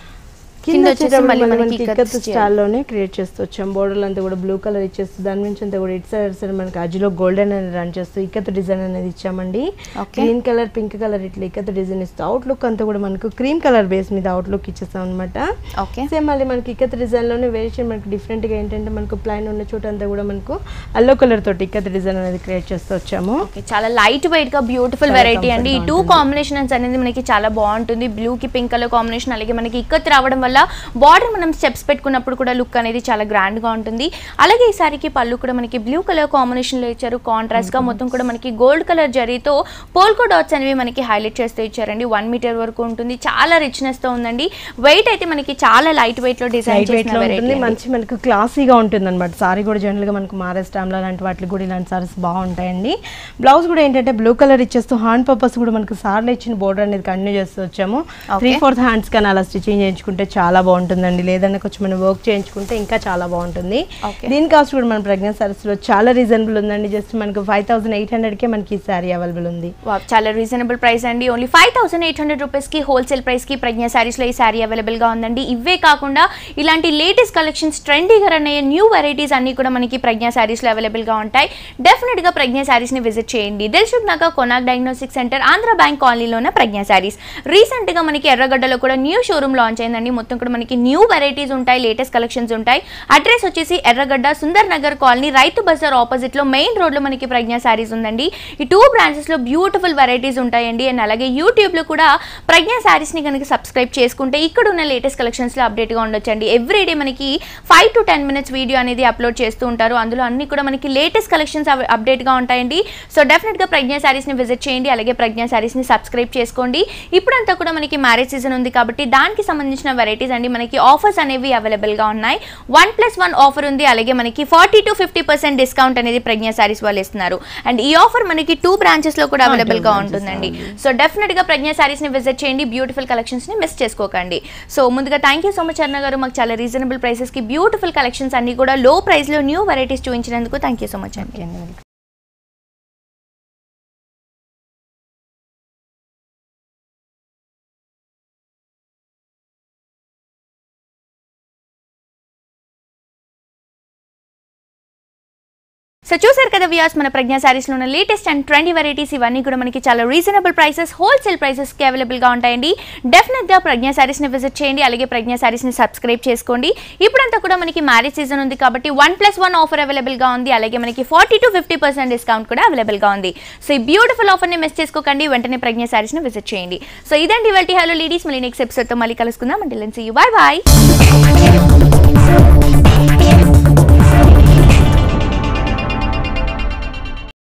[SPEAKER 2] కింద
[SPEAKER 1] కింద వచ్చేసి
[SPEAKER 2] వచ్చేటప్పుడు
[SPEAKER 1] మళ్ళీ
[SPEAKER 2] మళ్ళీ
[SPEAKER 1] మనకి
[SPEAKER 2] మనకి
[SPEAKER 1] ఇక్కత్
[SPEAKER 2] ఇక్కత్
[SPEAKER 1] style.
[SPEAKER 2] స్టైల్లోనే క్రియేట్ చేస్తూ వచ్చాం బోర్డర్లు అంతా కూడా బ్లూ కలర్ ఇచ్చేస్తూ దాని నుంచి అంతా కూడా ఇటు సైడ్ సైడ్ మనకి అజ్లో గోల్డెన్ అనేది రన్ చేస్తూ ఇక్కత్ డిజైన్ అనేది ఇచ్చామండి
[SPEAKER 1] Okay.
[SPEAKER 2] Green colour pink colour ఇట్లా ఇక్కత్ డిజైన్ ఇస్తూ అవుట్లుక్ అంతా కూడా మనకు క్రీమ్ కలర్ బేస్ మీద అవుట్లుక్ ఇచ్చేస్తాం అనమాట
[SPEAKER 1] ఓకే
[SPEAKER 2] సేమ్ మళ్ళీ మనకి ఇక్కత్ డిజైన్ లోనే వేరియేషన్ మనకి డిఫరెంట్ గా ఏంటంటే మనకు ప్లైన్ ఉన్న చోట అంతా కూడా మనకు అల్లో కలర్ తోటి ఇక్కత్ డిజైన్ అనేది క్రియేట్ చేస్తూ వచ్చాము
[SPEAKER 1] ఓకే చాలా లైట్ వెయిట్ గా బ్యూటిఫుల్
[SPEAKER 2] చాలా
[SPEAKER 1] వెరైటీ అండి ఈ
[SPEAKER 2] comfort గా
[SPEAKER 1] టూ
[SPEAKER 2] ఉంటుంది.
[SPEAKER 1] కాంబినేషన్స్ అనేది మనకి చాలా బాగుంటుంది బ్లూ కి పింక్ కలర్ కాంబినేషన్ అలాగే మనకి ఇక్కత్ రావడం వల్ల బార్డర్ మనం స్టెప్స్ పెట్టుకున్నప్పుడు కూడా లుక్ అనేది చాలా గ్రాండ్ గా ఉంటుంది అలాగే ఈ సారీకి పళ్ళు కూడా మనకి బ్లూ కలర్ కాంబినేషన్ లో ఇచ్చారు కాంట్రాస్ట్ గా మొత్తం కూడా మనకి గోల్డ్ కలర్ జరీతో పోల్కో డాట్స్ అనేవి మనకి హైలైట్ చేస్తూ ఇచ్చారండి వన్ మీటర్ వరకు ఉంటుంది చాలా రిచ్నెస్ తో ఉందండి వెయిట్ అయితే మనకి చాలా లైట్ వెయిట్ లో డిజైన్
[SPEAKER 2] లైట్ వెయిట్
[SPEAKER 1] చేసిన
[SPEAKER 2] లో ఉంటుంది
[SPEAKER 1] వెరైటీ
[SPEAKER 2] మంచి మనకు క్లాసీగా ఉంటుంది అనమాట సారీ కూడా జనరల్ గా మనకు మారేస్ టామ్లా లాంటి వాటికి కూడా ఇలాంటి సారీస్ బాగుంటాయండి బ్లౌజ్ కూడా ఏంటంటే బ్లూ కలర్ ఇచ్చేస్తూ హ్యాండ్ పర్పస్ కూడా మనకు సార్లు ఇచ్చిన బోర్డర్ అనేది కంటిన్యూ చేస్తూ వచ్చాము త్రీ ఫోర్త్ హ్యాండ్స్ కానీ అలా స్టిచింగ్ చేయించుకుంటే చాలా బాగుంటుందండి లేదన్నా కొంచెం మనం వర్క్ చేయించుకుంటే ఇంకా చాలా బాగుంటుంది
[SPEAKER 1] Okay.
[SPEAKER 2] దీని కాస్ట్ కూడా మన ప్రెగ్నెన్సీ సారీస్ లో చాలా రీజనబుల్ ఉందండి జస్ట్ మనకు ఫైవ్ థౌసండ్ ఎయిట్ హండ్రెడ్ కే మనకి ఈ సారీ అవైలబుల్ ఉంది
[SPEAKER 1] వావ్, చాలా రీజనబుల్ ప్రైస్ అండి only five thousand eight hundred రూపీస్కి హోల్సేల్ ప్రైస్కి ప్రజ్ఞ శారీస్లో ఈ శారీ అవైలబుల్గా ఉందండి ఇవే కాకుండా ఇలాంటి లేటెస్ట్ కలెక్షన్స్ ట్రెండీగా రన్ అయ్యే న్యూ వెరైటీస్ అన్నీ కూడా మనకి ప్రజ్ఞ శారీస్లో అవైలబుల్గా ఉంటాయి డెఫినెట్గా ప్రజ్ఞ శారీస్ని విజిట్ చేయండి Dilsukh Nagar Konark diagnostic centre Andhra bank కాలనీలో ఉన్న ప్రజ్ఞ శారీస్ రీసెంట్గా మనకి ఎర్రగడ్డలో కూడా న్యూ షోరూమ్ లాంచ్ అయిందండి మొత్తం కూడా మనకి న్యూ వెరైటీస్ ఉంటాయి లేటెస్ట్ కలెక్షన్స్ ఉంటాయి అడ్రస్ వచ్చేసి ఎర్రగడ్డ సుందర్ నగర్ కాలనీ రైతు బజార్ ఆపోజిట్ లో మెయిన్ రోడ్ లో మనకి ప్రజ్ఞ శారీస్ ఉందండి ఈ టూ బ్రాంచెస్ లో బ్యూటిఫుల్ వెరైటీస్ ఉంటాయండి అండ్ అలాగే యూట్యూబ్ లో కూడా ప్రజ్ఞ శారీస్ ని కనుక సబ్స్క్రైబ్ చేసుకుంటే ఇక్కడ ఉన్న లేటెస్ట్ కలెక్షన్స్ లో అప్డేట్ గా ఉండొచ్చండి ఎవ్రీ డే మనకి five to ten minutes video అనేది అప్లోడ్ చేస్తూ ఉంటారు అందులో అన్ని కూడా మనకి లేటెస్ట్ కలెక్షన్స్ అప్డేట్ గా ఉంటాయండి సో డెఫినెట్ గా ప్రజ్ఞ శారీస్ ని విజిట్ చేయండి అలాగే ప్రజ్ఞ శారీస్ ని సబ్స్క్రైబ్ చేసుకోండి ఇప్పుడంతా కూడా మనకి మ్యారేజ్ సీజన్ ఉంది కాబట్టి దానికి సంబంధించిన వెరైటీస్ అండి మనకి ఆఫర్స్ అనేవి అవైలబుల్ గా ఉన్నాయి వన్ ప్లస్ వన్ ఆఫర్ ఉంది అలాగే మనకి forty to fifty percent discount అనేది ప్రజ్ఞ శారీస్ వాళ్ళు ఇస్తున్నారు అండ్ ఈ ఆఫర్ మనకి టూ బ్రాంచెస్ లో కూడా
[SPEAKER 2] Ah, two
[SPEAKER 1] అవైలబుల్ గా
[SPEAKER 2] branches
[SPEAKER 1] ఉంటుందండి
[SPEAKER 2] లో
[SPEAKER 1] సో డెఫినెట్ గా ప్రజ్ఞ శారీస్ ని విజిట్ చేయండి బ్యూటిఫుల్ కలెక్షన్స్ ని మిస్ చేసుకోకండి సో ముందుగా థ్యాంక్ యూ సో మచ్ అన్న గారు మాకు చాలా రీజనబుల్ ప్రైసెస్ కి బ్యూటిఫుల్ కలెక్షన్స్ అన్ని కూడా లో ప్రైస్ లో న్యూ వెరైటీస్ చూపించినందుకు థ్యాంక్ యూ సో మచ్ అండి
[SPEAKER 2] ఓకే అండి
[SPEAKER 1] సో చూసారు కదా వ్యూస్ మన ప్రజ్ఞా సారీస్ లో ఉన్న లేటెస్ట్ అండ్ ట్రెండీ వెరైటీస్ ఇవన్నీ కూడా మనకి చాలా రీజనబుల్ ప్రైసెస్ హోల్సేల్ ప్రైసెస్ కి అవైలబుల్ గా ఉంటాయండి డెఫినెట్ గా ప్రజ్ఞా సారీస్ ని విజిట్ చేయండి అలాగే ప్రజ్ఞా సారీస్ ని సబ్స్క్రైబ్ చేసుకోండి ఇప్పుడంతా కూడా మనకి మ్యారేజ్ సీజన్ ఉంది కాబట్టి one plus one offer available గా ఉంది అలాగే మనకి forty to fifty percent discount కూడా అవైలబుల్ గా ఉంది సో ఈ బ్యూటిఫుల్ ఆఫర్ ని మిస్ చేసుకోకండి వెంటనే ప్రజ్ఞా సారీస్ ని విజిట్ చేయండి సో ఇదండి ఇవాళ హలో లేడీస్ మళ్ళీ నెక్స్ట్ ఎపిసోడ్ తో మళ్ళీ కలుసుకుందాం అంటే లెన్స్ యూ బాయ్ బాయ్